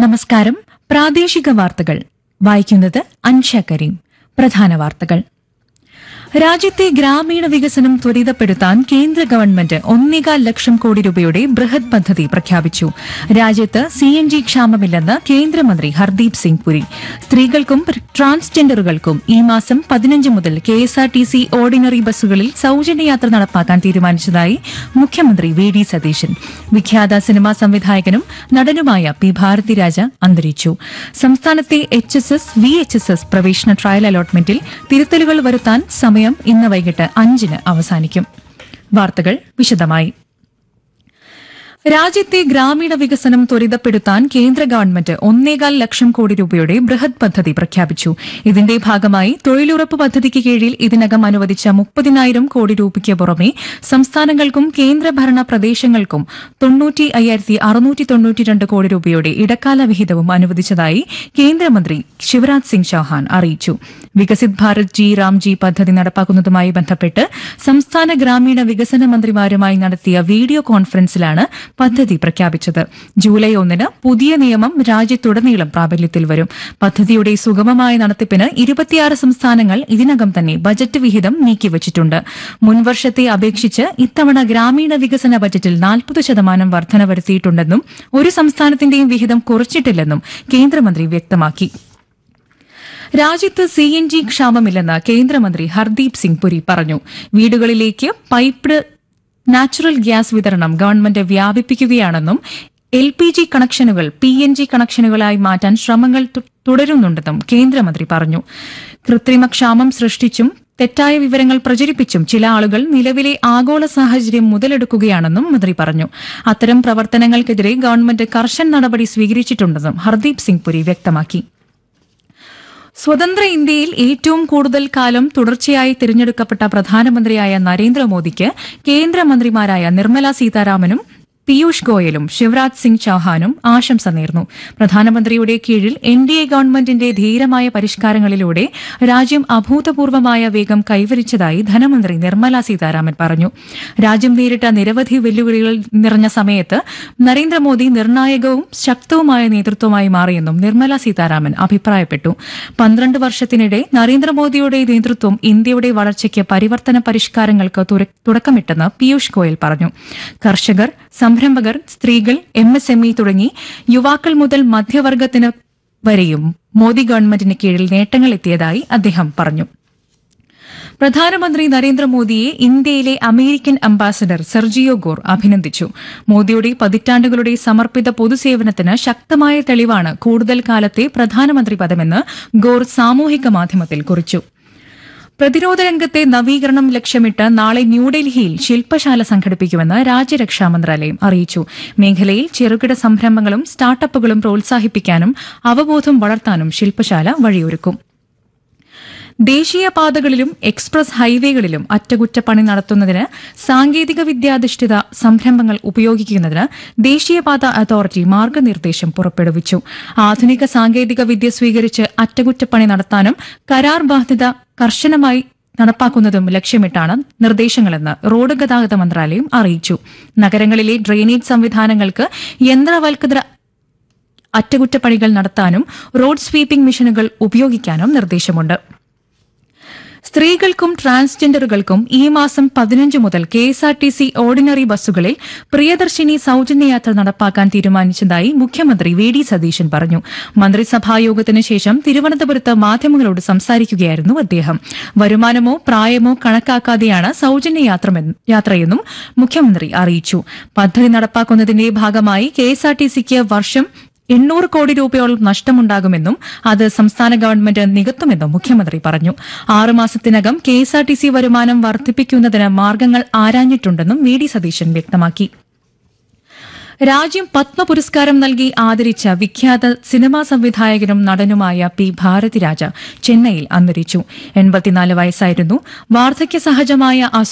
നമസ്കാരം പ്രാദേശിക വാർത്തകൾ വായിക്കുന്നത് അൻഷ കരീം പ്രധാന വാർത്തകൾ രാജ്യത്തെ ഗ്രാമീണ വികസനം ത്വരിതപ്പെടുത്താൻ കേന്ദ്ര ഗവൺമെന്റ് ഒന്നേകാൽ ലക്ഷം കോടി രൂപയുടെ ബൃഹത് പദ്ധതി പ്രഖ്യാപിച്ചു രാജ്യത്ത് സി എൻ ജി ക്ഷാമമില്ലെന്ന് കേന്ദ്രമന്ത്രി ഹർദീപ് സിംഗ് പുരി സ്ത്രീകൾക്കും ട്രാൻസ്ജെൻഡറുകൾക്കും ഈ മാസം പതിനഞ്ച് മുതൽ K S R T C ordinary ബസ്സുകളിൽ സൌജന്യയാത്ര നടപ്പാക്കാൻ തീരുമാനിച്ചതായി മുഖ്യമന്ത്രി വി ഡി സതീശൻ വിഖ്യാത സിനിമാ സംവിധായകനും നടനുമായ പി ഭാരതിരാജ അന്തരിച്ചു സംസ്ഥാനത്തെ H S S V H S S പ്രവേശന ട്രയൽ അലോട്ട്മെന്റിൽ തിരുത്തലുകൾ വരുത്താൻ സമയം ഇന്ന് വൈകിട്ട് അഞ്ചിന് അവസാനിക്കും വാർത്തകൾ വിശദമായി രാജ്യത്തെ ഗ്രാമീണ വികസനം ത്വരിതപ്പെടുത്താൻ കേന്ദ്ര ഗവൺമെന്റ് ഒന്നേകാൽ ലക്ഷം കോടി രൂപയുടെ ബൃഹത് പദ്ധതി പ്രഖ്യാപിച്ചു ഇതിന്റെ ഭാഗമായി തൊഴിലുറപ്പ് പദ്ധതിക്ക് കീഴിൽ ഇതിനകം അനുവദിച്ച മുപ്പതിനായിരം കോടി രൂപയ്ക്ക് പുറമെ സംസ്ഥാനങ്ങൾക്കും കേന്ദ്രഭരണ പ്രദേശങ്ങൾക്കും തൊണ്ണൂറ്റി അയ്യായിരത്തി അറുന്നൂറ്റി തൊണ്ണൂറ്റിരണ്ട് കോടി രൂപയുടെ ഇടക്കാല വിഹിതവും അനുവദിച്ചതായി കേന്ദ്രമന്ത്രി ശിവരാജ് സിംഗ് ചൌഹാൻ അറിയിച്ചു വികസിത് ഭാരത് ജി റാംജി പദ്ധതി നടപ്പാക്കുന്നതുമായി ബന്ധപ്പെട്ട് സംസ്ഥാന ഗ്രാമീണ വികസന മന്ത്രിമാരുമായി നടത്തിയ വീഡിയോ കോൺഫറൻസിലാണ് പദ്ധതി പ്രഖ്യാപിച്ചത് ജൂലൈ ഒന്നിന് പുതിയ നിയമം രാജ്യത്തുടനീളം പ്രാബല്യത്തിൽ വരും പദ്ധതിയുടെ സുഗമമായ നടത്തിപ്പിന് ഇരുപത്തിയാറ് സംസ്ഥാനങ്ങൾ ഇതിനകം തന്നെ ബജറ്റ് വിഹിതം നീക്കിവച്ചിട്ടുണ്ട് മുൻവർഷത്തെ അപേക്ഷിച്ച് ഇത്തവണ ഗ്രാമീണ വികസന ബജറ്റിൽ നാൽപ്പത് ശതമാനം വർധന വരുത്തിയിട്ടുണ്ടെന്നും ഒരു സംസ്ഥാനത്തിന്റെയും വിഹിതം കുറച്ചിട്ടില്ലെന്നും കേന്ദ്രമന്ത്രി വ്യക്തമാക്കി രാജ്യത്ത് സി എൻ ജി ക്ഷാമമില്ലെന്ന് കേന്ദ്രമന്ത്രി ഹർദീപ് സിംഗ് പുരി പറഞ്ഞു വീടുകളിലേക്ക് പൈപ്ഡ് നാച്ചുറൽ ഗ്യാസ് വിതരണം ഗവൺമെന്റ് വ്യാപിപ്പിക്കുകയാണെന്നും എൽ പി ജി കണക്ഷനുകൾ പി എൻ ജി കണക്ഷനുകളായി മാറ്റാൻ ശ്രമങ്ങൾ തു- തുടരുന്നുണ്ടെന്നും കേന്ദ്രമന്ത്രി പറഞ്ഞു കൃത്രിമ ക്ഷാമം സൃഷ്ടിച്ചും തെറ്റായ വിവരങ്ങൾ പ്രചരിപ്പിച്ചും ചില ആളുകൾ നിലവിലെ ആഗോള സാഹചര്യം മുതലെടുക്കുകയാണെന്നും മന്ത്രി പറഞ്ഞു അത്തരം പ്രവർത്തനങ്ങൾക്കെതിരെ ഗവൺമെന്റ് കർശന നടപടി സ്വീകരിച്ചിട്ടുണ്ടെന്നും ഹർദീപ് സിംഗ് പുരി വ്യക്തമാക്കി സ്വതന്ത്ര ഇന്ത്യയിൽ ഏറ്റവും കൂടുതൽ കാലം തുടർച്ചയായി തിരഞ്ഞെടുക്കപ്പെട്ട പ്രധാനമന്ത്രിയായ നരേന്ദ്രമോദിക്ക് കേന്ദ്രമന്ത്രിമാരായ നിർമ്മല സീതാരാമനും പീയൂഷ് ഗോയലും ശിവരാജ് സിംഗ് ചൌഹാനും ആശംസ നേർന്നു പ്രധാനമന്ത്രിയുടെ കീഴിൽ എൻ ഡി എ ഗവൺമെന്റിന്റെ ധീരമായ പരിഷ്കാരങ്ങളിലൂടെ രാജ്യം അഭൂതപൂർവമായ വേഗം കൈവരിച്ചതായി ധനമന്ത്രി നിർമ്മല സീതാരാമൻ പറഞ്ഞു രാജ്യം നേരിട്ട നിരവധി വെല്ലുവിളികൾ നിറഞ്ഞ സമയത്ത് നരേന്ദ്രമോദി നിർണായകവും ശക്തവുമായ നേതൃത്വമായി മാറിയെന്നും നിർമ്മല സീതാരാമൻ അഭിപ്രായപ്പെട്ടു പന്ത്രണ്ട് വർഷത്തിനിടെ നരേന്ദ്രമോദിയുടെ നേതൃത്വം ഇന്ത്യയുടെ വളർച്ചയ്ക്ക് പരിവർത്തന പരിഷ്കാരങ്ങൾക്ക് തുര- തുടക്കമിട്ടെന്ന് പീയൂഷ് ഗോയൽ പറഞ്ഞു കർഷകർ സംരംഭകർ സ്ത്രീകൾ എം എസ് എം ഇ തുടങ്ങി യുവാക്കൾ മുതൽ മധ്യവർഗത്തിന് വരെയും മോദി ഗവൺമെന്റിന് കീഴിൽ നേട്ടങ്ങൾ എത്തിയതായി അദ്ദേഹം പറഞ്ഞു പ്രധാനമന്ത്രി നരേന്ദ്രമോദിയെ ഇന്ത്യയിലെ അമേരിക്കൻ അംബാസഡർ സെർജിയോ ഗോർ അഭിനന്ദിച്ചു മോദിയുടെ പതിറ്റാണ്ടുകളുടെ സമർപ്പിത പൊതുസേവനത്തിന് ശക്തമായ തെളിവാണ് കൂടുതൽ കാലത്തെ പ്രധാനമന്ത്രി പദമെന്ന് ഗോർ സാമൂഹിക മാധ്യമത്തിൽ കുറിച്ചു പ്രതിരോധ രംഗത്തെ നവീകരണം ലക്ഷ്യമിട്ട് നാളെ ന്യൂഡൽഹിയിൽ ശില്പശാല സംഘടിപ്പിക്കുമെന്ന് രാജ്യരക്ഷാ മന്ത്രാലയം അറിയിച്ചു മേഖലയിൽ ചെറുകിട സംരംഭങ്ങളും സ്റ്റാർട്ടപ്പുകളും പ്രോത്സാഹിപ്പിക്കാനും അവബോധം വളർത്താനും ശില്പശാല വഴിയൊരുക്കും ദേശീയപാതകളിലും എക്സ്പ്രസ് ഹൈവേകളിലും അറ്റകുറ്റപ്പണി നടത്തുന്നതിന് സാങ്കേതിക വിദ്യാധിഷ്ഠിത സംരംഭങ്ങൾ ഉപയോഗിക്കുന്നതിന് ദേശീയപാത അതോറിറ്റി മാർഗനിർദ്ദേശം പുറപ്പെടുവിച്ചു ആധുനിക സാങ്കേതിക വിദ്യ സ്വീകരിച്ച് അറ്റകുറ്റപ്പണി നടത്താനും കരാർ ബാധ്യത കർശനമായി നടപ്പാക്കുന്നതും ലക്ഷ്യമിട്ടാണ് നിർദ്ദേശങ്ങളെന്ന് റോഡ് ഗതാഗത മന്ത്രാലയം അറിയിച്ചു നഗരങ്ങളിലെ ഡ്രെയിനേജ് സംവിധാനങ്ങൾക്ക് യന്ത്രവൽകൃത അറ്റകുറ്റപ്പണികൾ നടത്താനും റോഡ് സ്വീപ്പിംഗ് മെഷീനുകൾ ഉപയോഗിക്കാനും നിർദ്ദേശമുണ്ട് സ്ത്രീകൾക്കും ട്രാൻസ്ജെൻഡറുകൾക്കും ഈ മാസം പതിനഞ്ച് മുതൽ K S R T C ordinary ബസ്സുകളിൽ പ്രിയദർശിനി സൌജന്യയാത്ര നടപ്പാക്കാൻ തീരുമാനിച്ചതായി മുഖ്യമന്ത്രി വി ഡി സതീശൻ പറഞ്ഞു മന്ത്രിസഭായോഗത്തിന് ശേഷം തിരുവനന്തപുരത്ത് മാധ്യമങ്ങളോട് സംസാരിക്കുകയായിരുന്നു അദ്ദേഹം വരുമാനമോ പ്രായമോ കണക്കാക്കാതെയാണ് സൌജന്യ യാത്രമെന്ന്- യാത്രയെന്നും മുഖ്യമന്ത്രി അറിയിച്ചു പദ്ധതി നടപ്പാക്കുന്നതിന്റെ ഭാഗമായി കെ എസ് ആർ ടി സിക്ക് വർഷം എണ്ണൂറ് കോടി രൂപയോളം നഷ്ടമുണ്ടാകുമെന്നും അത് സംസ്ഥാന ഗവൺമെന്റ് നികത്തുമെന്നും മുഖ്യമന്ത്രി പറഞ്ഞു ആറുമാസത്തിനകം K S R T C വരുമാനം വർദ്ധിപ്പിക്കുന്നതിന് മാർഗങ്ങൾ ആരാഞ്ഞിട്ടുണ്ടെന്നും വി ഡി സതീശൻ വ്യക്തമാക്കി രാജ്യം പത്മ പുരസ്കാരം നൽകി ആദരിച്ച വിഖ്യാത സിനിമാ സംവിധായകനും നടനുമായ പി ഭാരതിരാജ ചെന്നൈയിൽ അന്തരിച്ചു എൺപത്തിനാല് വയസ്സായിരുന്നു വാർദ്ധക്യ സഹജമായ